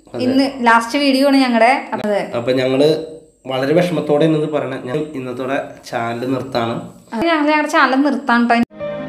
ഇന്ന് last video ആണ് ഞങ്ങളുടെ അതെ അപ്പൊ ഞങ്ങള് വളരെ വിഷമത്തോടെ എന്നത് പറയണ ഞാൻ ഇന്നത്തോടെ ചാനൽ നിർത്താണ് അത് ഞങ്ങൾ ഞങ്ങളുടെ ചാനൽ നിർത്താൻ ട്ടോ.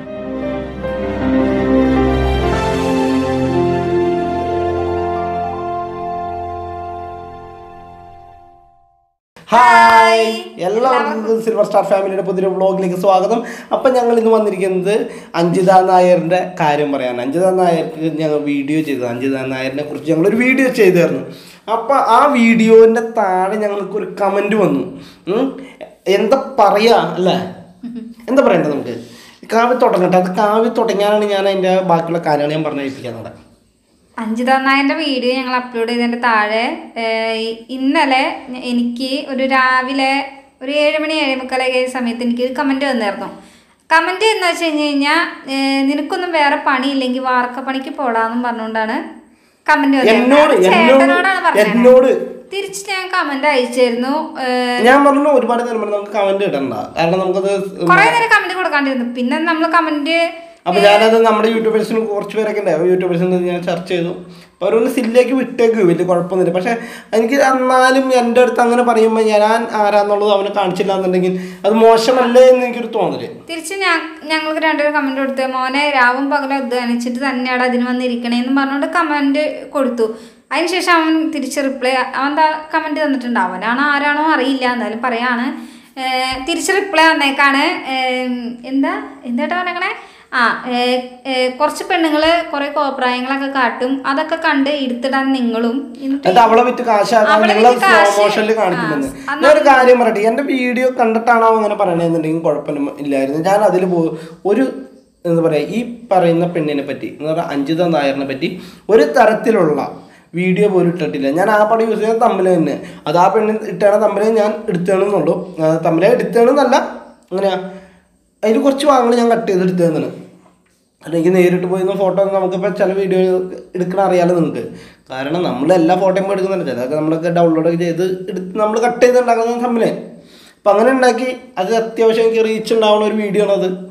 ഹായ് എല്ലാവർക്കും സിൽവർ സ്റ്റാർ ഫാമിലിയുടെ പുതിയൊരു വ്ളോഗിലേക്ക് സ്വാഗതം അപ്പം ഞങ്ങൾ ഇന്ന് വന്നിരിക്കുന്നത് അഞ്ജിത നായരുടെ കാര്യം പറയാൻ അഞ്ജിത നായർക്ക് ഞങ്ങൾ വീഡിയോ ചെയ്തത് അഞ്ജിത നായരിനെ കുറിച്ച് ഞങ്ങളൊരു വീഡിയോ ചെയ്തായിരുന്നു അപ്പം ആ വീഡിയോൻ്റെ താഴെ ഞങ്ങൾക്ക് ഒരു കമൻറ്റ് വന്നു ഉം. എന്താ പറയാ അല്ലേ എന്താ പറയണ്ടത് നമുക്ക് കാവ്യ തുടങ്ങട്ടെ അത് കാവ്യ തുടങ്ങാനാണ് ഞാൻ അതിൻ്റെ ബാക്കിയുള്ള കാര്യങ്ങൾ ഞാൻ പറഞ്ഞേൽപ്പിക്കാൻ അവിടെ അഞ്ജിത നായന്റെ വീഡിയോ ഞങ്ങൾ അപ്ലോഡ് ചെയ്തതിന്റെ താഴെ ഏഹ്, ഇന്നലെ ഞ- എനിക്ക് ഒരു രാവിലെ ഒരു ഏഴ് മണി ഏഴ് മുക്കാലൊക്കെ സമയത്ത് എനിക്ക് ഒരു കമന്റ് വന്നായിരുന്നു കമന്റ് എന്ന് വെച്ച് കഴിഞ്ഞ് കഴിഞ്ഞാൽ നിനക്കൊന്നും വേറെ പണിയില്ലെങ്കിൽ വാർക്ക പണിക്ക് പോടാന്നും പറഞ്ഞുകൊണ്ടാണ് കമന്റ് എന്നോട് ചേട്ടനോടാണ് എന്നോട് പറഞ്ഞത് എന്നോട് തിരിച്ച് ഞാൻ കമന്റ് അയച്ചായിരുന്നു ഏഹ്, ഞാൻ പറഞ്ഞു ഒരുപാട് നേരം പറഞ്ഞു നമുക്ക് കമന്റ് ഇടണ്ട കാരണം നമുക്കത് കുറേ നേരം കമന്റ് കൊടുക്കാണ്ടിരുന്നു പിന്നെ നമ്മൾ കമന്റ് അപ്പൊ ഞാനത് നമ്മുടെ യൂട്യൂബേഴ്സിന് കുറച്ച് പേരൊക്കെ ഉണ്ട് യൂട്യൂബേഴ്സിന് ഞാൻ ചർച്ച ചെയ്തു അപ്പൊ അവരൊന്ന് സില്ലേക്ക് വിട്ടേക്ക് വലിയ കുഴപ്പമൊന്നുമില്ല പക്ഷെ എനിക്ക് എന്നാലും എൻ്റെ അടുത്ത് അങ്ങനെ പറയുമ്പോൾ ഞാൻ ആരാന്നുള്ളത് അവനെ കാണിച്ചില്ല എന്നുണ്ടെങ്കിൽ അത് മോശമല്ലേ എന്ന് എനിക്കൊരു തോന്നല് തിരിച്ച് ഞാൻ ഞങ്ങൾക്ക് രണ്ടുപേരും കമന്റ് കൊടുത്തു മോനെ രാവും പകലും അധ്വാനിച്ചിട്ട് തന്നെയാണ് അതിന് വന്നിരിക്കണേന്ന് പറഞ്ഞുകൊണ്ട് കമന്റ് കൊടുത്തു അതിനുശേഷം അവൻ തിരിച്ച് റിപ്ലൈ അവൻ കമന്റ് തന്നിട്ടുണ്ട് അവനാണോ ആരാണോ അറിയില്ല എന്നാലും പറയാണ് ഏർ തിരിച്ച് റിപ്ലൈ വന്നേക്കാണ് ഏർ എന്താ എന്തായിട്ടാ പറഞ്ഞേക്കണേ ആ ഏർ ഏർ കുറച്ച് പെണ്ണുങ്ങൾ കുറേ കോപ്രായങ്ങളൊക്കെ കാട്ടും അതൊക്കെ കണ്ട് എടുത്തിടാൻ നിങ്ങളും എന്നിട്ട് എന്നിട്ട് അവളെ വിറ്റ് കാശാക്കാൻ അവളെ നിങ്ങൾ വിറ്റ് സ്ലോ കാശ് മോഷനിൽ കാണിക്കുമെന്ന് ആ, ഞാൻ ഒരു കാര്യം പറയട്ടെ എൻ്റെ വീഡിയോ കണ്ടിട്ടാണോ അങ്ങനെ പറയണെന്നുണ്ടെങ്കിൽ കുഴപ്പമൊന്നും ഇല്ലായിരുന്നു ഞാൻ അതിൽ ഒരു എന്താ പറയുക ഈ പറയുന്ന പെണ്ണിനെ പറ്റി എന്ന് പറഞ്ഞാൽ അഞ്ജിത നായറിനെ പറ്റി ഒരു തരത്തിലുള്ള വീഡിയോ പോലും ഇട്ടിട്ടില്ല ഞാൻ ആ പടം യൂസ് ചെയ്ത തമ്മിൽ തന്നെ അത് ആ പെണ്ണിന് ഇട്ടാണ് തമ്മിൽ ഞാൻ എടുത്തേണെന്നുള്ളൂ തമ്മിൽ എടുത്തേണെന്നല്ല അങ്ങനെയാ അതിൽ കുറച്ച് ഭാഗങ്ങൾ ഞാൻ കട്ട് ചെയ്ത് എടുത്തേന്നാണ് അല്ലെങ്കിൽ നേരിട്ട് പോയി ഫോട്ടോ നമുക്കിപ്പോൾ ചില വീഡിയോ എടുക്കണ അറിയാലോ നിങ്ങൾക്ക് കാരണം നമ്മൾ എല്ലാ ഫോട്ടോയും എടുക്കുന്നുണ്ട് ചിലതൊക്കെ നമ്മളൊക്കെ ഡൗൺലോഡ് ചെയ്ത് എടുത്ത് നമ്മൾ കട്ട് ചെയ്ത് ഉണ്ടാക്കുന്ന തമ്മിലേ അപ്പം അങ്ങനെ ഉണ്ടാക്കി അത് അത്യാവശ്യം എനിക്ക് റീച്ച് ഉണ്ടാവുന്ന ഒരു വീഡിയോ ആണ് അത്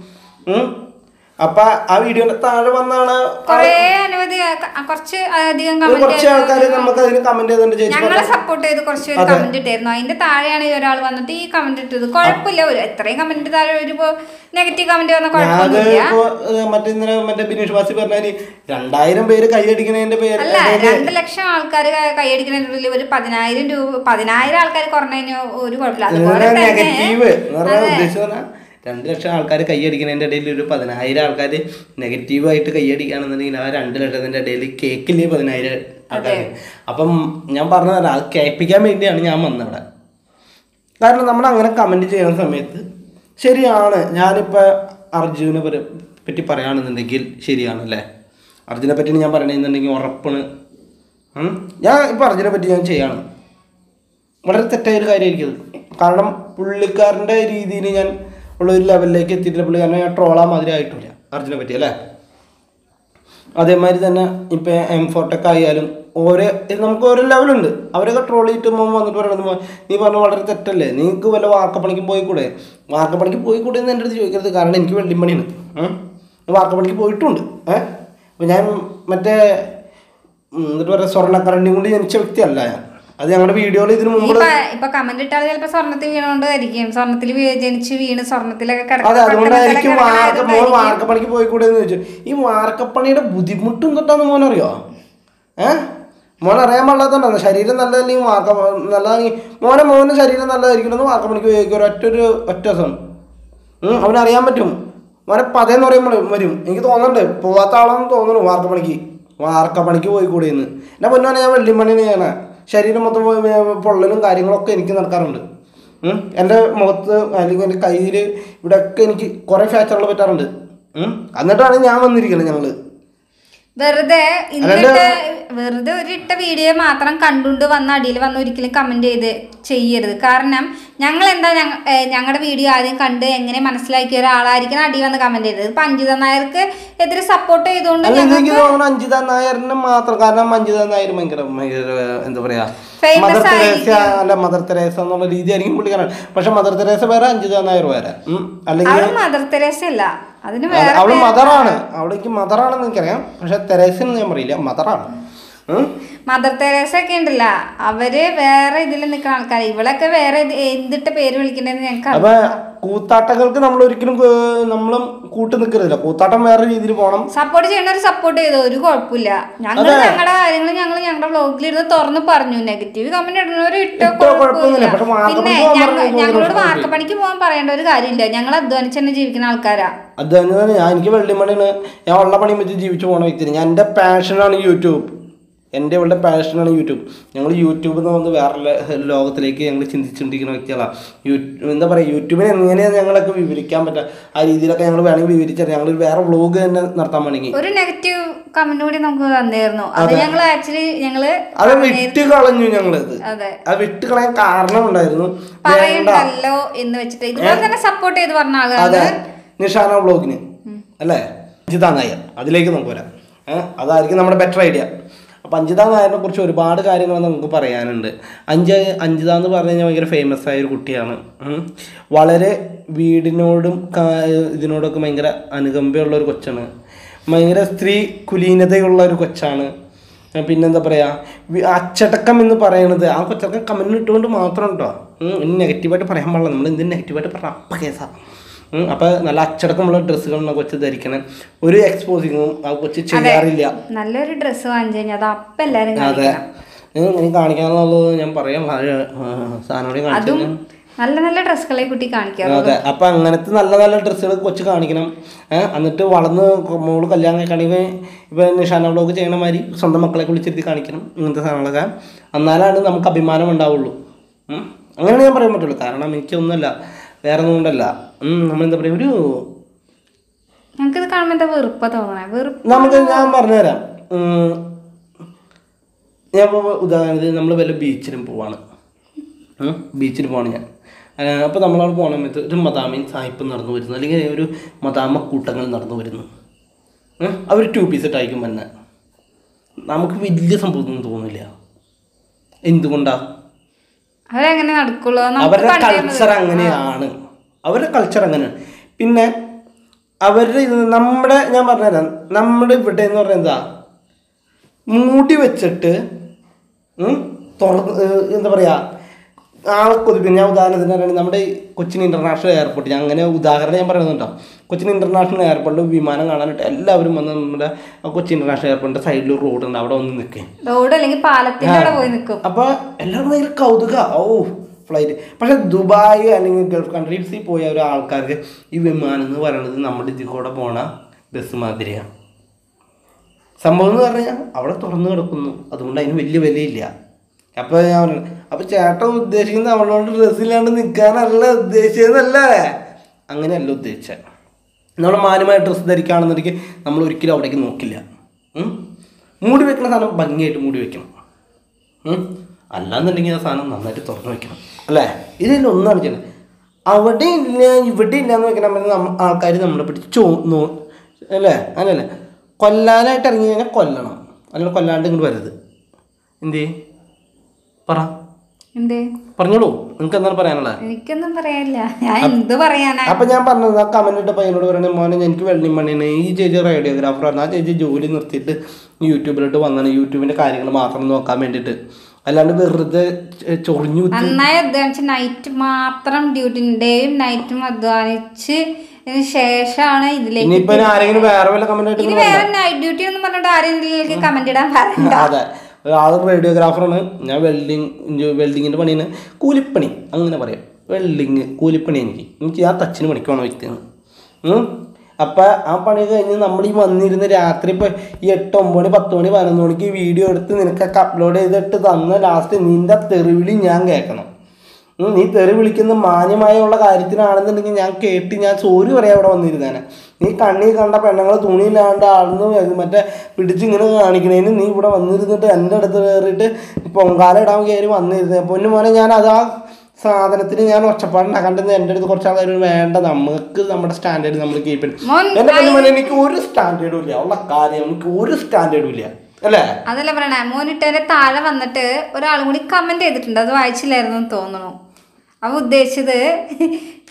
അപ്പം ആ വീഡിയോൻ്റെ താഴെ വന്നാണ് കുറേ അനവധി ക- കുറച്ച് അധികം ഒരു കമന്റ് കുറച്ച് ആൾക്കാർ നമുക്ക് അതിന് കമൻറ്റ് ചെയ്തിട്ടുണ്ട് ചേച്ചി ഞങ്ങളെ സപ്പോർട്ട് ചെയ്ത് കുറച്ച് പേര് കമന്റ് ഇട്ടായിരുന്നു അതിന്റെ താഴെയാണ് ഈ ഒരാൾ വന്നിട്ട് ഈ കമന്റ് ഇട്ടത് കുഴപ്പമില്ല ഒരു എത്രയും കമന്റ് താഴെ ഒരു നെഗറ്റീവ് കമന്റ് വന്ന അത് കുഴപ്പമൊന്നുമില്ല ഇപ്പോൾ മറ്റേ ഇന്നലെ മറ്റേ ബിനീഷ് ബാസി പറഞ്ഞാൽ രണ്ടായിരം പേര് കൈയടിക്കുന്നതിൻ്റെ പേര് അല്ല രണ്ട് ലക്ഷം ആൾക്കാർ കൈയടിക്കുന്നതിനുള്ളിൽ ഒരു പതിനായിരം രൂപ പതിനായിരം ആൾക്കാർ കുറഞ്ഞതിന് ഒരു കുഴപ്പമില്ല അതുപോലെ തന്നെ നെഗറ്റീവ് എന്ന് പറഞ്ഞാൽ ഉദ്ദേശിച്ചത് പറഞ്ഞാൽ രണ്ട് ലക്ഷം ആൾക്കാർ കൈയടിക്കുന്നതിൻ്റെ ഇടയിൽ ഒരു പതിനായിരം ആൾക്കാർ നെഗറ്റീവായിട്ട് കൈയടിക്കുകയാണെന്നുണ്ടെങ്കിൽ ആ രണ്ട് ലക്ഷത്തിൻ്റെ ഇടയിൽ കേക്കില്ലേ പതിനായിരം ആൾക്കാർ അപ്പം ഞാൻ പറഞ്ഞു തരാം അത് കേൾപ്പിക്കാൻ വേണ്ടിയാണ് ഞാൻ വന്നവിടെ കാരണം നമ്മൾ അങ്ങനെ കമൻറ്റ് ചെയ്യുന്ന സമയത്ത് ശരിയാണ് ഞാനിപ്പോൾ അർജുനെ പര- പറ്റി പറയുകയാണെന്നുണ്ടെങ്കിൽ ശരിയാണ് അല്ലേ അർജുനെ പറ്റി ഞാൻ പറയണമെന്നുണ്ടെങ്കിൽ ഉറപ്പാണ് ഉം. ഞാൻ ഇപ്പോൾ അർജുനെ പറ്റി ഞാൻ ചെയ്യാണ് വളരെ തെറ്റായ ഒരു കാര്യമായിരിക്കും അത് കാരണം പുള്ളിക്കാരൻ്റെ രീതിയിൽ ഞാൻ ഉള്ള ഒരു ലെവലിലേക്ക് എത്തിയിട്ടില്ല പുള്ളിക്കാരനെ ഞാൻ ട്രോളാൻ മാതിരി ആയിട്ടില്ല അർജുനെ പറ്റി അല്ലേ അതേമാതിരി തന്നെ ഇപ്പം എം ഫോർട്ടൊക്കെ ആയാലും ഓരോ ഇത് നമുക്ക് ഓരോ ലെവലുണ്ട് അവരൊക്കെ ട്രോൾ ചെയ്തിട്ട് മോൻ വന്നിട്ട് പറയണത് മോ- നീ പറഞ്ഞ വളരെ തെറ്റല്ലേ നിങ്ങൾക്ക് വല്ല വാർക്കപ്പണിക്ക് പോയിക്കൂടെ വാർക്കപ്പണിക്ക് പോയിക്കൂടെ എന്ന് എൻ്റെ അടുത്ത് ചോദിക്കരുത് കാരണം എനിക്ക് വെള്ളിപ്പണിയാണ് ഉം. ഞാൻ വാർക്കപ്പണിക്ക് പോയിട്ടുണ്ട് ഏഹ് അപ്പം ഞാൻ മറ്റേ ഉം, എന്നിട്ട് പറയാം സ്വർണ്ണക്കരണ്ടി കൊണ്ട് ജനിച്ച വ്യക്തിയല്ല ഞാൻ അത് ഞങ്ങളുടെ വീഡിയോയിൽ ഇതിനു മുമ്പ് ഇപ്പൊ ഇപ്പൊ കമന്റ് ഇട്ടാൽ ചിലപ്പോ സ്വർണ്ണത്തിൽ വീണോണ്ടായിരിക്കും സ്വർണ്ണത്തിൽ വീ- ജനിച്ച് വീണ് സ്വർണ്ണത്തിലൊക്കെ കിടക്ക- അതെ അതുകൊണ്ടായിരിക്കും പട്ടണത്തിലൊക്കെ വാർക്ക മോൻ കിടക്കുന്നതായിരിക്കും. വാർക്കപ്പണിക്ക് പോയിക്കൂടെ എന്ന് ചോദിച്ചു ഈ വാർക്കപ്പണിയുടെ ബുദ്ധിമുട്ടും തൊട്ടാന്ന് മോൻ അറിയോ ഏ മോൻ അറിയാൻ പാടില്ലാത്തതുകൊണ്ടാണ് ശരീരം നല്ലതല്ലെങ്കിൽ വാർക്ക നല്ലതാണെങ്കിൽ മോനെ മോൻ്റെ ശരീരം നല്ലതായിരിക്കണമെന്ന് വാർക്കപ്പണിക്ക് ഉപയോഗിക്കും ഒരൊറ്റ ഒരു ഒറ്റ ദിവസം ഉം, അവനറിയാൻ പറ്റും മോനെ പതയെന്ന് പറയുമ്പോൾ വരും എനിക്ക് തോന്നുന്നുണ്ട് പോവാത്ത ആളാണെന്ന് തോന്നുന്നു വാർക്കപ്പണിക്ക് വാർക്കപ്പണിക്ക് പോയിക്കൂടെ എന്ന് എൻ്റെ പൊന്നോനെ ഞാൻ വെള്ളിമണിനെ ഞാൻ ശരീരം മൊത്തം പോയി വേ- പൊള്ളലും കാര്യങ്ങളൊക്കെ എനിക്ക് നടക്കാറുണ്ട് ഉം. എൻ്റെ മുഖത്ത് അല്ലെങ്കിൽ എൻ്റെ കയ്യിൽ ഇവിടെയൊക്കെ എനിക്ക് കുറേ ഫ്രാക്ചറുകൾ പറ്റാറുണ്ട് ഉം. എന്നിട്ടാണ് ഞാൻ വന്നിരിക്കുന്നത് ഞങ്ങൾ വെറുതെ ഇന്നിട്ട് വെറുതെ ഒരു ഇട്ട വീഡിയോ മാത്രം കണ്ടുകൊണ്ട് വന്ന് അടിയിൽ വന്ന് ഒരിക്കലും കമന്റ് ചെയ്ത് ചെയ്യരുത് കാരണം ഞങ്ങൾ എന്താ ഞങ്ങളുടെ വീഡിയോ ആദ്യം കണ്ട് എങ്ങനെ മനസ്സിലാക്കിയ ഒരാളായിരിക്കണം അടി വന്ന് കമന്റ് ചെയ്തത് ഇപ്പൊ അഞ്ജിത നായർക്ക് എതിരെ സപ്പോർട്ട് ചെയ്തുകൊണ്ട് അല്ല ഞങ്ങൾ എനിക്ക് തോന്നുന്നു അഞ്ജിത നായറിനെ മാത്രം കാരണം അഞ്ജിത നായർ ഭയങ്കര ഭയങ്കര എന്താ പറയാ Famous മദർ തെരേസ അല്ല മദർ തെരേസ എന്നുള്ള രീതി ആയിരിക്കും പുള്ളിക്കാരൻ പക്ഷെ മദർ തെരേസ വേറെ അഞ്ജിത നായർ വേറെ ഉം. അല്ലെങ്കിൽ അവൾ മദർ തെരേസ അല്ല അതിന് അത് വേറെ അവള് മദറാണ് അവളേക്ക് മദറാണെന്ന് എനിക്കറിയാം പക്ഷെ തെരേസെന്ന് ഞാൻ പറയില്ല മദറാണ് ഉം? മദർ തെരേസ ഒക്കെ ഉണ്ടല്ല അവര് വേറെ ഇതിൽ നിൽക്കുന്ന ആൾക്കാർ ഇവളൊക്കെ വേറെ ഇത് എന്തിട്ട് പേര് വിളിക്കണ്ടെന്ന് ഞങ്ങൾക്ക് അപ്പൊ കൂത്താട്ടങ്ങൾക്ക് നമ്മൾ ഒരിക്കലും ഏർ, നമ്മളും കൂട്ടു നിൽക്കരുതില്ല കൂത്താട്ടം വേറെ രീതിയിൽ പോകണം സപ്പോർട്ട് ചെയ്യണവർ സപ്പോർട്ട് ചെയ്തു ഒരു കുഴപ്പമില്ല ഞങ്ങൾ ഞങ്ങളുടെ കാര്യങ്ങൾ ഞങ്ങൾ ഞങ്ങളുടെ വ്ലോഗിൽ ഇരുന്ന് തുറന്ന് പറഞ്ഞു നെഗറ്റീവ് കമന്റ് ഇടുന്നവർ ഇട്ടോ ഇട്ടോ കുഴപ്പമൊന്നുമില്ല. പക്ഷെ കുഴപ്പമില്ല വാർക്കപ്പണിക്ക് പിന്നെ പോകാൻ ഞങ്ങ- പറഞ്ഞാൽ ഞങ്ങളോട് ഭയങ്കര വാർക്കപ്പണിക്ക് പോകാൻ പറയേണ്ട ഒരു കാര്യമില്ല ഞങ്ങൾ അധ്വാനിച്ച് തന്നെ ജീവിക്കുന്ന ആൾക്കാരാ അത് തന്നെ ഞാൻ എനിക്ക് വെള്ളിമണിയാണ് ഞാൻ ഉള്ള പണിയും വെച്ച് ജീവിച്ചു പോണ വ്യക്തി ഞാൻ എൻ്റെ പാഷനാണ് യൂട്യൂബ് എൻ്റെ ഇവളുടെ പാഷനാണ് യൂട്യൂബ് ഞങ്ങൾ യൂട്യൂബിൽ നിന്ന് വന്ന് വേറെ ല- ലോകത്തിലേക്ക് ഞങ്ങൾ ചിന്തിച്ചുകൊണ്ടിരിക്കുന്ന വ്യക്തികളാണ് യൂട്യൂബ് എന്താ പറയുക യൂട്യൂബിനെ എങ്ങനെയാണ് ഞങ്ങളൊക്കെ വിവരിക്കാൻ പറ്റുക ആ രീതിയിലൊക്കെ ഞങ്ങൾ വേണമെങ്കിൽ വിവരിച്ചാൽ ഞങ്ങൾ വേറെ വ്ളോഗ് തന്നെ നടത്താൻ വേണമെങ്കിൽ ഒരു നെഗറ്റീവ് കമന്റ് കൂടി നമുക്ക് തന്നിരുന്നു അത് ഞങ്ങൾ ആക്ച്വലി ഞങ്ങള് അത് വിട്ട് കളഞ്ഞു ഞങ്ങളത് അതെ അത് വിട്ട് കളയാൻ കാരണം ഉണ്ടായിരുന്നു വേണ്ട പറയണ്ടല്ലോ എന്ന് വെച്ചിട്ട് ഇതുപോലെ തന്നെ സപ്പോർട്ട് ചെയ്ത് പറഞ്ഞ ആളാണ് അതെ നിഷാന വ്ളോഗിന് അല്ലേ അഞ്ജിത നായർ അതിലേക്ക് നമുക്ക് വരാം ഏഹ് അതായിരിക്കും നമ്മുടെ ബെറ്റർ ഐഡിയ അപ്പം അഞ്ജിത നായരിനെ കുറിച്ച് ഒരുപാട് കാര്യങ്ങൾ നമുക്ക് പറയാനുണ്ട് അഞ്ച് അഞ്ജിത എന്ന് പറഞ്ഞു കഴിഞ്ഞാൽ ഭയങ്കര ഫേമസ് ആയ ഒരു കുട്ടിയാണ് ഉം. വളരെ വീടിനോടും കാ- ഇതിനോടൊക്കെ ഭയങ്കര അനുകമ്പയുള്ള ഒരു കൊച്ചാണ് ഭയങ്കര സ്ത്രീ കുലീനതയുള്ള ഒരു കൊച്ചാണ് ഏഹ് പിന്നെന്താ പറയുക അച്ചടക്കം എന്ന് പറയുന്നത് ആ കൊച്ചൊക്കെ കമന്റ് ഇട്ടുകൊണ്ട് മാത്രം കേട്ടോ ഇനി നെഗറ്റീവായിട്ട് പറയാൻ പാടില്ല നമ്മൾ എന്തിനും നെഗറ്റീവായിട്ട് പറഞ്ഞാൽ അപ്പം കേസാണ് അപ്പോൾ നല്ല അച്ചടക്കമുള്ള ഡ്രസ്സുകളാണ് കൊച്ച് ധരിക്കണം ഒരു എക്സ്പോസിങ്ങും ആ കൊച്ച് ചെയ്യാറില്ല നല്ലൊരു ഡ്രസ്സ് വാങ്ങിച്ചു കഴിഞ്ഞാൽ അത് അപ്പം എല്ലാരും അതെ കാണിക്കണം ഇനി കാണിക്കാന്നുള്ളത് ഞാൻ പറയാം സാധനോടെ കാണിച്ചു അതും നല്ല നല്ല ഡ്രസ്സുകളെ കുട്ടി കാണിക്കാറ് അതെ അപ്പൊ അങ്ങനത്തെ നല്ല നല്ല ഡ്രസ്സുകൾ കൊച്ചു കാണിക്കണം ഏഹ് എന്നിട്ട് വളർന്ന് കൊ- മോള് കല്യാണം കഴിക്കണമെങ്കിൽ ഇപ്പൊ നിഷാന വ്ളോഗ് ചെയ്യണ മാതിരി സ്വന്തം മക്കളെ കുളിച്ചിരുത്തി കാണിക്കണം ഇങ്ങനത്തെ സാധനങ്ങളൊക്കെ എന്നാലാണ് നമുക്ക് അഭിമാനം ഉണ്ടാവുള്ളൂ ഉം. അങ്ങനെ ഞാൻ പറയാൻ പറ്റുള്ളൂ കാരണം എനിക്കൊന്നുമല്ല വേറെ ഒന്നും കൊണ്ടല്ല ഉം, നമ്മളെന്താ പറയുക ഒരു ഞങ്ങൾക്കിത് കാണുമ്പോൾ എന്താ വെറുപ്പ തോന്നണേ വെറുപ്പ് നമുക്ക് ഞാൻ പറഞ്ഞുതരാം ഉം, ഞാൻ ഇപ്പോൾ ഉദാഹരണത്തിന് നമ്മൾ വല്ല ബീച്ചിലും പോവാണ് ഉം, ബീച്ചിൽ പോവാണ് ഞാൻ അപ്പോൾ നമ്മളവിടെ പോകണ സമയത്ത് ഒരു മദാമയും സായിപ്പും നടന്നു വരുന്നു അല്ലെങ്കിൽ ഒരു മദാമ കൂട്ടങ്ങൾ നടന്നു വരുന്നു അവർ ടു പീസ് ഇട്ടായിരിക്കും തന്നെ നമുക്ക് വലിയ സംഭവമൊന്നും തോന്നില്ല എന്തുകൊണ്ടാ അവരെങ്ങനെ നടക്കുള്ളൂ നമുക്ക് അവരുടെ പണ്ടേ കൾച്ചർ അങ്ങനെയാണ് അവരുടെ കൾച്ചർ അങ്ങനെയാണ് പിന്നെ അവരുടെ ഇത് നമ്മുടെ ഞാൻ പറഞ്ഞുതരാം നമ്മുടെ ഇവിടെ എന്ന് പറഞ്ഞാൽ എന്താ മൂടി വെച്ചിട്ട് ഉം, തുറന്ന് ഏഹ്, എന്താ പറയുക ആളെ കൊതിപ്പിക്കും ഞാൻ ഉദാഹരണത്തിന് പറയുകയാണെങ്കിൽ നമ്മുടെ ഈ കൊച്ചിൻ ഇൻ്റർനാഷണൽ എയർപോർട്ട് ഞാൻ അങ്ങനെ ഉദാഹരണം ഞാൻ പറയുന്നുണ്ടോ കൊച്ചിൻ ഇൻ്റർനാഷണൽ എയർപോർട്ടിൽ വിമാനം കാണാനായിട്ട് എല്ലാവരും വന്ന് നമ്മുടെ ആ കൊച്ചി ഇൻ്റർനാഷണൽ എയർപോർട്ടിൻ്റെ സൈഡിൽ ഒരു റോഡ് ഉണ്ട് അവിടെ വന്ന് നിൽക്കുക റോഡ് അല്ലെങ്കിൽ പാലത്തിന്റെ അവിടെ പോയി നിൽക്കും അപ്പൊ എല്ലാവരും ഭയങ്കര കൗതുക ഓ ഫ്ലൈറ്റ് പക്ഷെ ദുബായ് അല്ലെങ്കിൽ ഗൾഫ് കൺട്രീസിൽ പോയ ഒരു ആൾക്കാർക്ക് ഈ വിമാനം എന്ന് പറയുന്നത് നമ്മുടെ ഇതിൽ കൂടെ പോണ ബസ് മാതിരിയാണ് സംഭവം എന്ന് പറഞ്ഞാൽ അവിടെ തുറന്നു കിടക്കുന്നു അതുകൊണ്ട് അതിന് വലിയ വിലയില്ല അപ്പൊ ഞാൻ പറഞ്ഞു അപ്പൊ ചേട്ടൻ ഉദ്ദേശിക്കുന്നത് അവളോട് ഡ്രസ്സില്ലാണ്ട് നിൽക്കാനല്ല ഉദ്ദേശിച്ചതല്ലേ അങ്ങനെയല്ല ഉദ്ദേശിച്ചത് നമ്മൾ മാന്യമായ ഡ്രസ്സ് ധരിക്കുകയാണെന്നുണ്ടെങ്കിൽ നമ്മൾ ഒരിക്കലും അവിടേക്ക് നോക്കില്ല ഉം? മൂടി വെക്കുന്ന സാധനം ഭംഗിയായിട്ട് മൂടി വെക്കണം ഉം? അല്ലാന്നുണ്ടെങ്കിൽ ആ സാധനം നന്നായിട്ട് തുറന്നു വെക്കണം അല്ലേ ഇതിൽ ഒന്നാണ് ചെയ്യുന്നത് അവിടെ ഇല്ല ഇവിടെ ഇല്ല എന്ന് വെക്കണം നമ്മ ആൾക്കാർ നമ്മളെ പിടിച്ച് ചോ നോ അല്ലേ അങ്ങനല്ലേ കൊല്ലാനായിട്ട് ഇറങ്ങി കഴിഞ്ഞാൽ കൊല്ലണം അല്ല കൊല്ലാണ്ട് ഇങ്ങോട്ട് വരരുത് എന്തേ പറ എന്തേ പറഞ്ഞോളൂ നിങ്ങൾക്ക് എന്താണ് പറയാനുള്ളത് എനിക്കൊന്നും പറയാനില്ല ഞാൻ എന്ത് പറയാനാ അപ്പൊ ഞാൻ പറഞ്ഞത് ആ കമന്റ് ഇട്ട പയ്യനോട് പറയണേ മോനെ എനിക്ക് വെള്ളിയും മണ്ണിന് ഈ ചേച്ചി റേഡിയോഗ്രാഫറാണ് ആ ചേച്ചി ജോലി നിർത്തിയിട്ട് യൂട്യൂബിലോട്ട് വന്നാണ് യൂട്യൂബിന്റെ കാര്യങ്ങൾ മാത്രം നോക്കാൻ വേണ്ടിയിട്ട് അല്ലാണ്ട് വെറുതെ ചെ- ചൊറിഞ്ഞു കുത്തി നന്നായി അധ്വാനിച്ച് നൈറ്റ് മാത്രം ഡ്യൂട്ടി ഡേയും നൈറ്റും അധ്വാനിച്ച് ഇതിന് ശേഷമാണ് ഇതിലേക്ക് ഇനിയിപ്പോ ഇനി ആരെങ്കിലും വേറെ വല്ല കമന്റ് ആയിട്ട് ഇനി വേറെ നൈറ്റ് ഡ്യൂട്ടി എന്ന് പറഞ്ഞിട്ട് ആരെങ്കിലും കമന്റ് ഇടാൻ പറയണ്ട അതെ ആൾ റേഡിയോഗ്രാഫറാണ് ഞാൻ വെൽഡിങ് വെൽഡിങ്ങിന്റെ പണിയാണ് കൂലിപ്പണി അങ്ങനെ പറയാം വെൽഡിങ് കൂലിപ്പണി എനിക്ക് എനിക്ക് ആ തച്ചിന് പണിക്കുവാണ് വ്യക്തിയാണ് ഉം. അപ്പൊ ആ പണി കഴിഞ്ഞ് നമ്മൾ ഈ വന്നിരുന്ന് രാത്രി ഇപ്പൊ ഈ എട്ട് ഒമ്പത് മണി പത്ത് മണി പതിനൊന്ന് മണിക്ക് വീഡിയോ എടുത്ത് നിനക്കൊക്കെ അപ്ലോഡ് ചെയ്തിട്ട് തന്ന ലാസ്റ്റ് നിന്റെ തെറിവിളി ഞാൻ കേൾക്കണം ഉം, നീ തെറി വിളിക്കുന്ന മാന്യമായുള്ള കാര്യത്തിനാണെന്നുണ്ടെങ്കിൽ ഞാൻ കേട്ട് ഞാൻ സോറി പറയാൻ അവിടെ വന്നിരുന്നേനെ നീ കണ്ണി കണ്ട പെണ്ണുങ്ങൾ തുണിയില്ലാണ്ട് ആണെന്ന് മറ്റേ പിടിച്ചിങ്ങനെ കാണിക്കണേന് നീ ഇവിടെ വന്നിരുന്നിട്ട് എൻ്റെ അടുത്ത് കയറിയിട്ട് പൊങ്കാല ഇടാൻ കയറി വന്നിരുന്നേ പൊന്നു മോനെ ഞാൻ അത് ആ സാധനത്തിന് ഞാൻ ഒച്ചപ്പാടുണ്ടാക്കണ്ടെന്ന് എൻ്റെ അടുത്ത് കുറച്ച് ആൾക്കാർ വേണ്ട നമുക്ക് നമ്മുടെ സ്റ്റാൻഡേർഡ് നമ്മൾ കീപ്പ് ചെയ്യണം മോൻ എൻ്റെ പൊന്നു മോനെ എനിക്ക് ഒരു സ്റ്റാൻഡേർഡും ഇല്ല ഉള്ള കാര്യം എനിക്ക് ഒരു സ്റ്റാൻഡേർഡും ഇല്ല അല്ലേ അതല്ല പറയണേ മോനിട്ടതിന്റെ താഴെ വന്നിട്ട് ഒരാളും കൂടി കമന്റ് ചെയ്തിട്ടുണ്ട് അത് വായിച്ചില്ലായിരുന്നു എന്ന് തോന്നുന്നു അവ ഉദ്ദേശിച്ചത്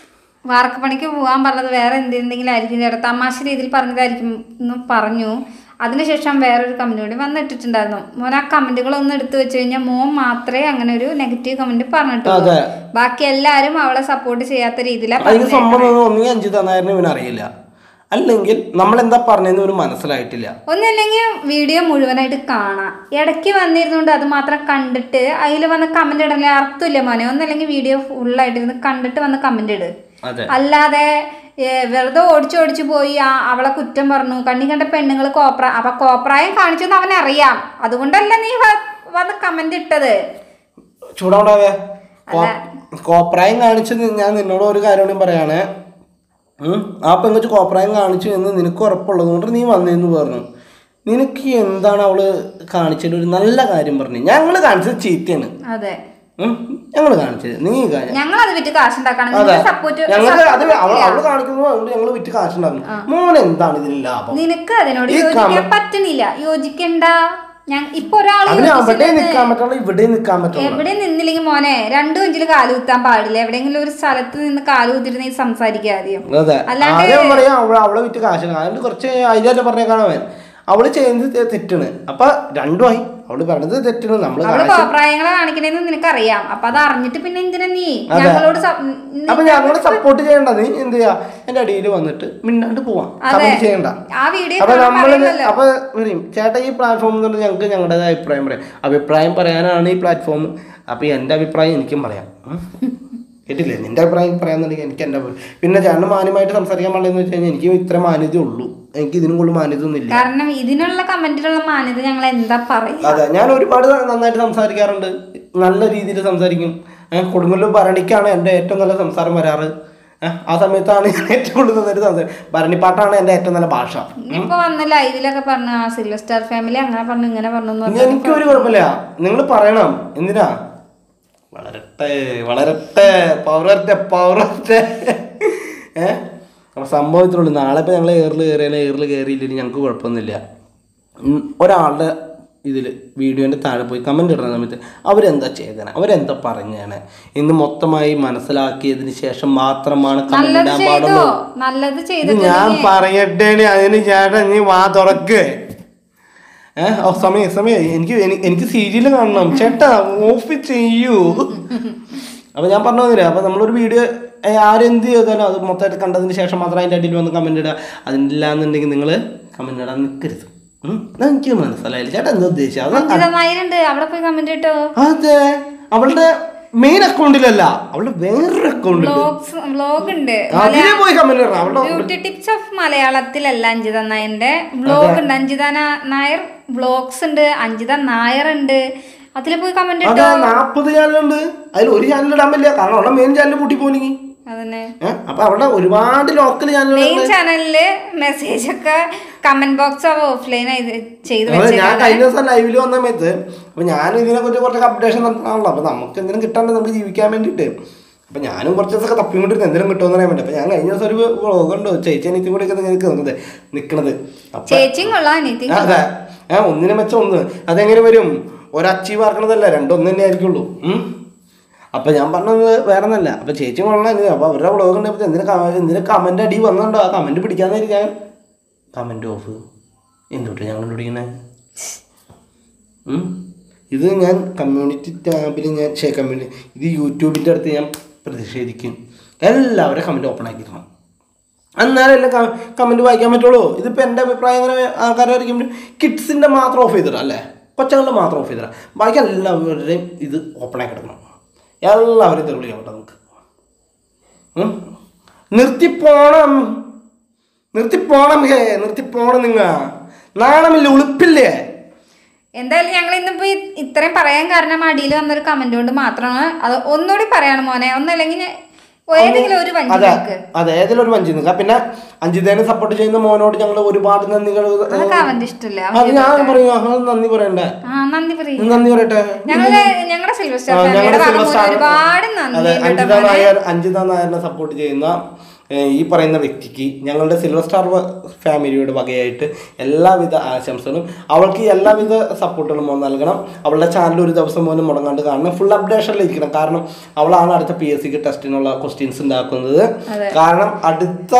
വാർക്കപ്പണിക്ക് പോകാൻ പറഞ്ഞത് വേറെ എന്തെങ്കിലും ആയിരിക്കും ചേട്ടാ തമാശ രീതിയിൽ പറഞ്ഞതായിരിക്കും എന്ന് പറഞ്ഞു അതിനുശേഷം വേറൊരു കമന്റ് കൂടി വന്നിട്ടിട്ടുണ്ടായിരുന്നു മോൻ ആ കമന്റുകൾ ഒന്ന് എടുത്തു വെച്ച് കഴിഞ്ഞാൽ മോൻ മാത്രമേ അങ്ങനെ ഒരു നെഗറ്റീവ് കമന്റ് പറഞ്ഞിട്ടുള്ളൂ അതെ ബാക്കി എല്ലാവരും അവളെ സപ്പോർട്ട് ചെയ്യാത്ത രീതിയിലാണ് അതിന് സംഭവം ഒന്നെങ്കിൽ അഞ്ചു തന്നായിരുന്നു ഇവന് അറിയില്ല അല്ലെങ്കിൽ നമ്മൾ എന്താ പറഞ്ഞതെന്ന് ഇവന് മനസ്സിലായിട്ടില്ല ഒന്നല്ലെങ്കിൽ വീഡിയോ മുഴുവനായിട്ട് കാണാം ഇടയ്ക്ക് വന്നിരുന്നുകൊണ്ട് അത് മാത്രം കണ്ടിട്ട് അതിൽ വന്ന് കമന്റ് ഇടല്ലേ അർത്ഥമില്ല മോനെ ഒന്നല്ലെങ്കിൽ വീഡിയോ ഫുള്ളായിട്ടിരുന്ന് കണ്ടിട്ട് വന്ന് കമന്റ് ഇട് അതെ അല്ലാതെ ഏ, വെറുതെ ഓടിച്ചു ഓടിച്ചു പോയി ആ അവളെ കുറ്റം പറഞ്ഞു കണ്ണി കണ്ട പെണ്ണുങ്ങൾ കോപ്ര അപ്പൊ കോപ്രായം കാണിച്ചെന്ന് അവനറിയാം അതുകൊണ്ടല്ല നീ വ- വന്ന് കമന്റ് ഇട്ടത് ചൂടാവേ കോപ്രായം കാണിച്ച് നി- ഞാൻ നിന്നോട് ഒരു കാര്യം കൂടി പറയാണ് ഉം. ആ പെങ്കൊച്ച് കോപ്രായം കാണിച്ചു എന്ന് നിനക്ക് ഉറപ്പുള്ളത് കൊണ്ട് നീ വന്നേന്ന് പറഞ്ഞു നിനക്ക് എന്താണ് അവള് കാണിച്ചത് ഒരു നല്ല കാര്യം പറഞ്ഞു ഞങ്ങൾ കാണിച്ചത് ചീത്തയാണ് അതെ ഞങ്ങൾ കാണിച്ചത് നീ കാ- ഞങ്ങൾ അത് വിറ്റ് കാശുണ്ടാക്കണം അതെ നിന്റെ സപ്പോർട്ട് ഞങ്ങൾക്ക് അത് അവള് അവള് കാണിക്കുന്നത് അതുകൊണ്ട് ഞങ്ങൾ വിറ്റ് കാശുണ്ടാകുന്നു മോൻ എന്താണ് ഇതിന് ലാഭം നിനക്ക് അതിനോട് ഈ യോജിക്കാൻ പറ്റണില്ല യോജിക്കണ്ട ഞാൻ ഇപ്പൊ ഒരാൾ അവന് അവിടെ നിൽക്കാൻ പറ്റുള്ളൂ ഇവിടെ നിൽക്കാൻ പറ്റുള്ളൂ എവിടെ നിന്നില്ലെങ്കിൽ മോനെ രണ്ടു അഞ്ചില് കാലുകുത്താൻ പാടില്ല എവിടെയെങ്കിലും ഒരു സ്ഥലത്ത് നിന്ന് കാലുകുത്തിട്ട് നീ സംസാരിക്കുക ആദ്യം അതെ അല്ലാണ്ട് ആദ്യം പറയാം അവളെ അവളെ വിറ്റ് കാശ് അതുകൊണ്ട് കുറച്ച് അതിലല്ലേ പറഞ്ഞേക്കാണ് അവൻ അവള് ചെയ്യുന്നത് തെ- തെറ്റാണ് അപ്പൊ രണ്ടുമായി അവള് പറഞ്ഞത് തെറ്റാണ് നമ്മള് അവള് കാശ് കോപ്രായങ്ങളെ കാണിക്കണേന്ന് നിനക്കറിയാം അപ്പൊ അത് അറിഞ്ഞിട്ട് പിന്നെ എന്തിനാ നീ ഞങ്ങളോട് സ- നീ- അപ്പൊ ഞങ്ങള് സപ്പോർട്ട് ചെയ്യണ്ട നീ എന്ത് ചെയ്യാ എന്റെ അടിയിൽ വന്നിട്ട് മിണ്ടാണ്ട് പോവാം കമന്റ് ചെയ്യണ്ട ആ വീഡിയോ അപ്പൊ നമ്മള് അപ്പൊ പറയും ചേട്ടാ ഈ പ്ലാറ്റ്ഫോം കൊണ്ട് ഞങ്ങൾക്ക് ഞങ്ങളുടേതായ അഭിപ്രായം പറയാം അഭിപ്രായം പറയാനാണ് ഈ പ്ലാറ്റ്ഫോം അപ്പൊ എന്റെ അഭിപ്രായം എനിക്കും പറയാം ഉം. കേട്ടില്ലേ നിന്റെ അഭിപ്രായം പറയാന്നുണ്ടെങ്കിൽ എനിക്ക് എന്റെ അഭിപ്രായം പിന്നെ ചേട്ടന് മാന്യമായിട്ട് സംസാരിക്കാൻ പാടില്ലെന്ന് വെച്ച് കഴിഞ്ഞാൽ എനിക്ക് ഇത്ര മാന്യത ഉള്ളൂ എനിക്ക് ഇതിനും കൂടുതൽ മാന്യത ഒന്നും ഇല്ല കാരണം ഇതിനുള്ള കമന്റിലുള്ള മാന്യത ഞങ്ങൾ എന്താ പറയുക അതെ ഞാൻ ഒരുപാട് നന്നായിട്ട് സംസാരിക്കാറുണ്ട് നല്ല രീതിയിൽ സംസാരിക്കും ഏഹ് കൊടുങ്ങല്ലൂർ ഭരണിക്കാണ് എൻ്റെ ഏറ്റവും നല്ല സംസാരം വരാറ് ഏഹ് ആ സമയത്താണ് ഞാൻ ഏറ്റവും കൂടുതൽ നന്നായിട്ട് സംസാരം ഭരണിപ്പാട്ടാണ് എൻ്റെ ഏറ്റവും നല്ല ഭാഷ ഇപ്പൊ വന്ന ലൈവിലൊക്കെ പറഞ്ഞു ആ സിൽവർ സ്റ്റാർ ഫാമിലി അങ്ങനെ പറഞ്ഞു ഇങ്ങനെ പറഞ്ഞു എന്ന് പറഞ്ഞു എനിക്കൊരു കുഴപ്പമില്ല നിങ്ങൾ പറയണം എന്തിനാ വളരട്ടെ വളരട്ടെ പവറട്ടെ പവറട്ടെ ഏ അപ്പൊ സംഭവത്തിലുള്ളൂ നാളെ ഇപ്പൊ ഞങ്ങൾ ഏറിൽ കയറിയാലും ഏറിൽ കയറിയില്ലെങ്കിൽ ഞങ്ങൾക്ക് കുഴപ്പമൊന്നുമില്ല ഉം, ഒരാളുടെ ഇതിൽ വീഡിയോൻ്റെ താഴെ പോയി കമൻ്റ് ഇടുന്ന സമയത്ത് അവരെന്താ ചെയ്തേനെ അവരെന്താ പറഞ്ഞേനെ എന്ന് മൊത്തമായി മനസ്സിലാക്കിയതിന് ശേഷം മാത്രമാണ് കമൻ്റ് നല്ലത് ഇടാൻ ചെയ്തോ പാടുള്ളൂ നല്ലത് ഇത് ചെയ്തിട്ട് ഞാൻ പറയട്ടെ അതിന് ചേട്ടൻ നീ വാ തുറക്ക് ഏഹ് ഓ സമയം സമയം എനിക്ക് എനി- എനിക്ക് സീരിയൽ കാണണം ചേട്ടാ ഓഫ് ചെയ്യൂ അപ്പൊ ഞാൻ പറഞ്ഞു തന്നില്ല അപ്പൊ നമ്മളൊരു വീഡിയോ ആരെന്ത് ചെയ്താലും അത് മൊത്തമായിട്ട് കണ്ടതിന് ശേഷം മാത്രം അതിൻ്റെ അടിയിൽ വന്ന് കമന്റ് ഇടുക അതില്ലാന്നുണ്ടെങ്കിൽ നിങ്ങൾ കമന്റ് ഇടാൻ നിൽക്കരുത് ഉം. എനിക്ക് മനസ്സിലായില്ല ചേട്ടാ എന്താ ഉദ്ദേശിച്ചത് അത് അഞ്ചിത നായരുണ്ട് അവിടെ പോയി കമന്റ് ഇട്ടോ അതെ അവളുടെ മെയിൻ അക്കൗണ്ടിലല്ല അവളുടെ വേറൊരു അക്കൗണ്ട് വ്ലോഗ്സ് വ്ലോഗ് ഉണ്ട് അതിനെ പോയി കമന്റ് ഇടണം അവളുടെ ബ്യൂട്ടി ടിപ്സ് ഓഫ് മലയാളത്തിലല്ല അഞ്ജിത നായരുടെ വ്ലോഗ് ഉണ്ട് അഞ്ജിത നാ- നായർ വ്ലോഗ്സ് ഉണ്ട് അഞ്ജിത നായർ ഉണ്ട് അതിൽ പോയി കമന്റ് അതെ ഇട്ടോ നാപ്പത് ചാനലുണ്ട് അതിൽ ഒരു ചാനൽ ഇടാൻ പറ്റില്ല കാരണം അവളുടെ മെയിൻ ചാനൽ പൂട്ടി പോലെങ്കിൽ അതന്നെ ഏഹ് അപ്പൊ അവിടെ ഒരുപാട് ലോക്കൽ ചാനലുകൾ മെയിൻ ചാനലില് മെസ്സേജ് ഒക്കെ കമന്റ് ബോക്സ് ഓഫ്ലൈൻ ചെയ്ത് അതെ വെച്ചേക്കാം ഞാൻ കഴിഞ്ഞ ദിവസം ലൈവിൽ വന്ന സമയത്ത് അപ്പൊ ഞാൻ ഇതിനെ കുറിച്ച് കുറച്ച് അപ്ഡേഷൻ നടത്താണല്ലോ അപ്പൊ നമുക്ക് എന്തെങ്കിലും കിട്ടാണ്ട് നമുക്ക് ജീവിക്കാൻ വേണ്ടിയിട്ട് അപ്പൊ ഞാനും കുറച്ച് ദിവസമൊക്കെ തപ്പിക്കൊണ്ടിരുന്നു എന്തെങ്കിലും കിട്ടുമെന്ന് അറിയാൻ വേണ്ടി അപ്പൊ ഞാൻ കഴിഞ്ഞ ദിവസം ഒരു വ്ളോഗ് ഉണ്ട് ചേച്ചി അനിയത്തി കൂടി ഒക്കെ നിൽക്കുന്നത് നിൽക്കുന്നത് അപ്പൊ ചേച്ചിയും കൊള്ളാം അനിയത്തിയും അതെ ഏഹ് ഒന്നിനെ മെച്ച ഒന്ന് അതെങ്ങനെ വരും ഒരച്ചീവ് ആക്കണതല്ല രണ്ടൊന്നു തന്നെ ആയിരിക്കുള്ളൂ ഉം. അപ്പൊ ഞാൻ പറഞ്ഞത് വേറെ ഒന്നല്ല അപ്പൊ ചേച്ചി കൊള്ളാം അപ്പൊ അവരുടെ വ്ളോഗ് ഉണ്ടപ്പോൾ എന്തിനാ ക- എന്തിനാ കമന്റ് അടി വന്നുണ്ടോ ആ കമന്റ് പിടിക്കാന്നായിരിക്കും ഞാൻ കമന്റ് ഓഫ് എന്തുട്ട് ഞങ്ങൾ പിടിക്കണേ ഉം. ഇത് ഞാൻ കമ്മ്യൂണിറ്റി ടാബിൽ ഞാൻ ഷേ കമ്മ്യൂണിറ്റി ഇത് യൂട്യൂബിൻ്റെ അടുത്ത് ഞാൻ പ്രതിഷേധിക്കും എല്ലാവരും കമൻറ്റ് ഓപ്പൺ ആക്കിയിരുന്നു എന്നാലല്ലേ കമൻറ്റ് വായിക്കാൻ പറ്റുള്ളൂ ഇതിപ്പോൾ എൻ്റെ അഭിപ്രായം അങ്ങനെ ആൾക്കാരായിരിക്കും കിഡ്സിൻ്റെ മാത്രം ഓഫ് ചെയ്തിടാം അല്ലേ കൊച്ചങ്ങളുടെ മാത്രം ഓഫ് ചെയ്തിടാം ബാക്കി എല്ലാവരുടെയും ഇത് ഓപ്പൺ ആക്കി കിടക്കണം എല്ലാവരും ഇത് വിളിക്കാൻ പറ്റും നമുക്ക് ഉം. നിർത്തിപ്പോണം നിർത്തിപ്പോണം ഹേ നിർത്തിപ്പോണം നിങ്ങ നാണമില്ല ഉളുപ്പില്ലേ എന്തായാലും ഞങ്ങൾ ഇന്നിപ്പോ ഈ ഇത്രയും പറയാൻ കാരണം അടിയിൽ വന്നൊരു കമന്റ് കൊണ്ട് മാത്രമാണ് അത് ഒന്നുകൂടി പറയാണ് മോനെ ഒന്നല്ലെങ്കിൽ ഏതെങ്കിലും ഒരു വഞ്ചി അതെ നോക്ക് അതെ ഏതിലൊരു വഞ്ചി നിൽക്കുക പിന്നെ അഞ്ചിതേനെ സപ്പോർട്ട് ചെയ്യുന്ന മോനോട് ഞങ്ങൾ ഒരുപാട് നന്ദികൾ അതൊക്കെ അവന്റെ ഇഷ്ടമില്ല അത് ഞാൻ പറയും അത് നന്ദി പറയണ്ടേ ആ നന്ദി പറയും നന്ദി പറയട്ടെ ഞങ്ങള് ഞങ്ങളുടെ സിൽവർ ആ, സ്റ്റാർ ഞങ്ങളുടെ ഫാമിലിയുടെ സിൽവർ ഭാഗം സ്റ്റാർ ഒരുപാട് അതെ നന്ദി അഞ്ജിത നായർ അഞ്ജിത നായറിനെ സപ്പോർട്ട് ചെയ്യുന്ന ഏ, ഈ പറയുന്ന വ്യക്തിക്ക് ഞങ്ങളുടെ സിൽവർ സ്റ്റാർ വ- ഫാമിലിയുടെ വകയായിട്ട് എല്ലാവിധ ആശംസകളും അവൾക്ക് എല്ലാവിധ സപ്പോർട്ടുകളും മോൻ നൽകണം അവളുടെ ചാനൽ ഒരു ദിവസം പോലും മുടങ്ങാണ്ട് കാണണം ഫുൾ അപ്ഡേഷനിലിരിക്കണം കാരണം അവളാണ് അടുത്ത പി എസ് സിക്ക് ടെസ്റ്റിനുള്ള ക്വസ്റ്റ്യൻസ് ഉണ്ടാക്കുന്നത് കാരണം അടുത്ത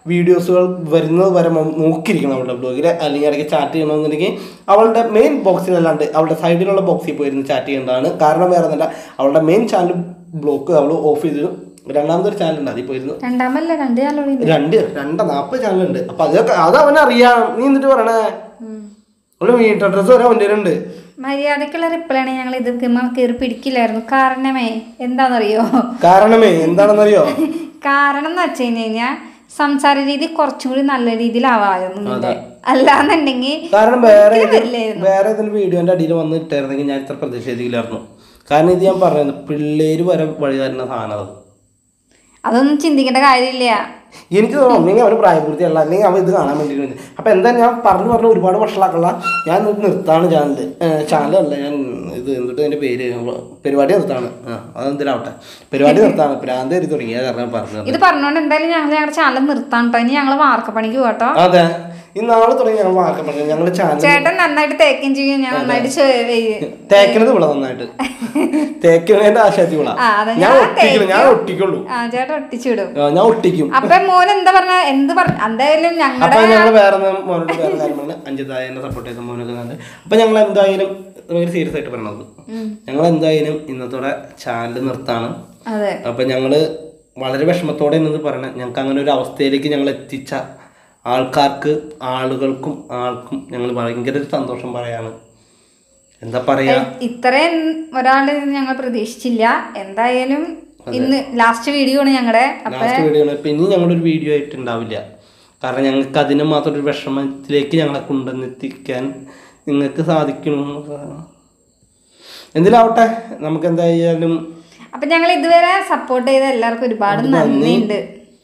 വീഡിയോസുകൾ വരുന്നത് വരെ മോ- നോക്കിയിരിക്കണം അവളുടെ ബ്ലോഗിൽ അല്ലെങ്കിൽ ഇടയ്ക്ക് ചാറ്റ് ചെയ്യണമെന്നുണ്ടെങ്കിൽ അവളുടെ മെയിൻ ബോക്സിലല്ലാണ്ട് അവളുടെ സൈഡിലുള്ള ബോക്സിൽ പോയിരുന്ന് ചാറ്റ് ചെയ്യേണ്ടതാണ് കാരണം വേറെ ഒന്നല്ല അവളുടെ മെയിൻ ചാനൽ ബ്ലോക്ക് അവൾ ഓഫ് ചെയ്തു രണ്ടാമതൊരു ചാനൽ ഉണ്ട് അതിൽ പോയിരുന്നു രണ്ടാമല്ല രണ്ട് ചാനലുകൾ രണ്ട് രണ്ട് നാൽപ്പത് ചാനലുണ്ട് അപ്പൊ അതൊക്കെ അത് അവനറിയാം നീ എന്നിട്ട് പറയണേ അവള് വീട്ട് അഡ്രസ് വരെ അവൻ്റെ ഉണ്ട് മര്യാദക്കുള്ള റിപ്ലൈ ആണ് ഞങ്ങൾ ഇത് കയറി പിടിക്കില്ലായിരുന്നു കാരണമേ എന്താണെന്നറിയോ കാരണമേ എന്താണെന്നറിയോ കാരണം എന്ന് വെച്ച് കഴിഞ്ഞ് കഴിഞ്ഞാൽ സംസാര രീതി കുറച്ചും കൂടി നല്ല രീതിയിലാവായിരുന്നു നിന്റെ അല്ലാന്നുണ്ടെങ്കിൽ കാരണം വേറെ ഒരിക്കലും ഇത് വരില്ലായിരുന്നു. വേറെ ഏതെങ്കിലും വീഡിയോന്റെ അടിയിൽ വന്ന് ഇട്ടായിരുന്നെങ്കിൽ ഞാൻ ഇത്ര പ്രതിഷേധിക്കില്ലായിരുന്നു കാരണം ഇത് ഞാൻ പറയുന്നത് പിള്ളേര് വരെ വഴി തരുന്ന സാധനം അത് അതൊന്നും ചിന്തിക്കേണ്ട കാര്യമില്ല എനിക്ക് തോന്നുന്നു ഒന്നെങ്കിൽ അവന് പ്രായപൂർത്തിയല്ല അല്ലെങ്കിൽ അവൻ ഇത് കാണാൻ വേണ്ടി വരുന്നത് അപ്പം എന്താ ഞാൻ പറഞ്ഞു പറഞ്ഞു ഒരുപാട് വഷളാക്കള്ള ഞാൻ ഇത് നിർത്താണ് ചാനൽ ചാനലല്ല ഞാൻ ഇത് എന്നിട്ട് അതിൻ്റെ പേര് പരിപാടി നിർത്താണ് ആ അതെന്തിനാവട്ടെ പരിപാടി നിർത്താണ് ഭ്രാന്ത് കയറി തുടങ്ങിയ കാരണം പറഞ്ഞത് ഇത് പറഞ്ഞോണ്ട് എന്തായാലും ഞങ്ങൾ ഞങ്ങളുടെ ചാനൽ നിർത്താൻ കേട്ടോ ഇനി ഞങ്ങൾ വാർക്കപ്പണിക്ക് പോട്ടോ അതെ ഈ നാളെ തുടങ്ങി ഞങ്ങൾ വാർക്കം പറഞ്ഞു ഞങ്ങൾ ചാനൽ ചേട്ടൻ നന്നായിട്ട് തേക്കുകയും ചെയ്യും ഞാൻ നന്നായിട്ട് ചെ- തേക്കണത് വിള നന്നായിട്ട് തേക്കണേന്റെ ആശയത്തിൽ വിള ആ, അതാ ഞാൻ ഞാൻ ഒട്ടിക്കുള്ളൂ ഞാൻ ഒട്ടിക്കുള്ളൂ ആ ചേട്ടൻ ഒട്ടിച്ചിടും ആ, ഞാൻ ഒട്ടിക്കും അപ്പൊ മോൻ എന്താ പറഞ്ഞ എന്ത് പറഞ്ഞ എന്തായാലും അപ്പൊ ഞങ്ങളുടെ ഞങ്ങൾ വേറെ ഒന്ന് മോനോട് വേറെ കാര്യം പറഞ്ഞു അഞ്ചതായ എന്നെ സപ്പോർട്ട് ചെയ്ത മോനൊക്കെ നല്ല അപ്പൊ ഞങ്ങൾ എന്തായാലും ഭയങ്കര സീരിയസ് ആയിട്ട് പറയണത് ഞങ്ങൾ എന്തായാലും ഇന്നത്തോടെ ചാനൽ നിർത്താണ് അതെ അപ്പൊ ഞങ്ങള് വളരെ വിഷമത്തോടെ എന്നത് പറയണേ ഞങ്ങൾക്ക് അങ്ങനെ ഒരു അവസ്ഥയിലേക്ക് ഞങ്ങൾ എത്തിച്ച ആൾക്കാർക്ക് ആളുകൾക്കും ആൾക്കും ഞങ്ങൾ ഭയങ്കര ഒരു സന്തോഷം പറയാണ് എന്താ പറയാ ഇത്രയും ഒരാള് ഞങ്ങൾ പ്രതീക്ഷിച്ചില്ല എന്തായാലും ഇന്ന് ലാസ്റ്റ് വീഡിയോ ആണ് ഞങ്ങളുടെ അപ്പൊ ലാസ്റ്റ് വീഡിയോ ആണ് ഇപ്പൊ ഇനി ഞങ്ങളൊരു വീഡിയോ ആയിട്ട് ഉണ്ടാവില്ല കാരണം ഞങ്ങൾക്ക് അതിന് മാത്രം ഒരു വിഷമത്തിലേക്ക് ഞങ്ങളെ കൊണ്ടുവന്നെത്തിക്കാൻ നിങ്ങൾക്ക് സാധിക്കണം എന്തിലാവട്ടെ നമുക്ക് എന്തായാലും അപ്പൊ ഞങ്ങൾ ഇതുവരെ സപ്പോർട്ട് ചെയ്ത എല്ലാവർക്കും ഒരുപാട് നന്ദിയുണ്ട്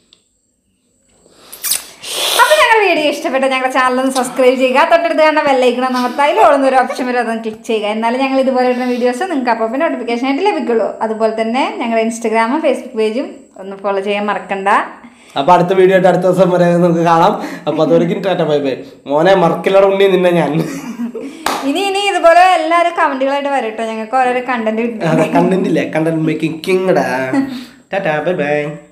അപ്പൊ ഞങ്ങളുടെ വീഡിയോ ഇഷ്ടപ്പെട്ട ഞങ്ങളുടെ ചാനൽ ഒന്ന് സബ്സ്ക്രൈബ് ചെയ്യുക തൊട്ടടുത്ത് കാണുന്ന ബെല്ലൈക്കണം നമുക്ക് അതിൽ ഓടുന്ന ഒരു ഓപ്ഷൻ വരെ അതൊന്ന് ക്ലിക്ക് ചെയ്യുക എന്നാലും ഞങ്ങൾ ഇതുപോലെ ഇടുന്ന വീഡിയോസ് നിങ്ങൾക്ക് അപ്പോൾ നോട്ടിഫിക്കേഷൻ ആയിട്ട് ലഭിക്കുള്ളൂ അതുപോലെ തന്നെ ഞങ്ങളുടെ ഇൻസ്റ്റഗ്രാമും ഫേസ്ബുക്ക് പേജും ഒന്ന് ഫോളോ ചെയ്യാൻ മറക്കണ്ട അപ്പൊ അടുത്ത വീഡിയോ ആയിട്ട് അടുത്ത ദിവസം വരെ നമുക്ക് കാണാം അപ്പൊ അതൊരിക്കും ടാറ്റ ബൈ ബൈ മോനെ മറക്കില്ലട ഉണ്ണി നിന്നെ ഞാൻ ഇനി ഇനി ഇതുപോലെ എല്ലാവരും കമന്റുകളായിട്ട് വരട്ടോ ഞങ്ങൾക്ക് ഓരോരോ കണ്ടന്റ് കണ്ടന്റ് ഇല്ലേ കണ്ടന്റ് മേക്കിംഗ് കിങ്ങടാ ടാറ്റ ബൈ ബൈ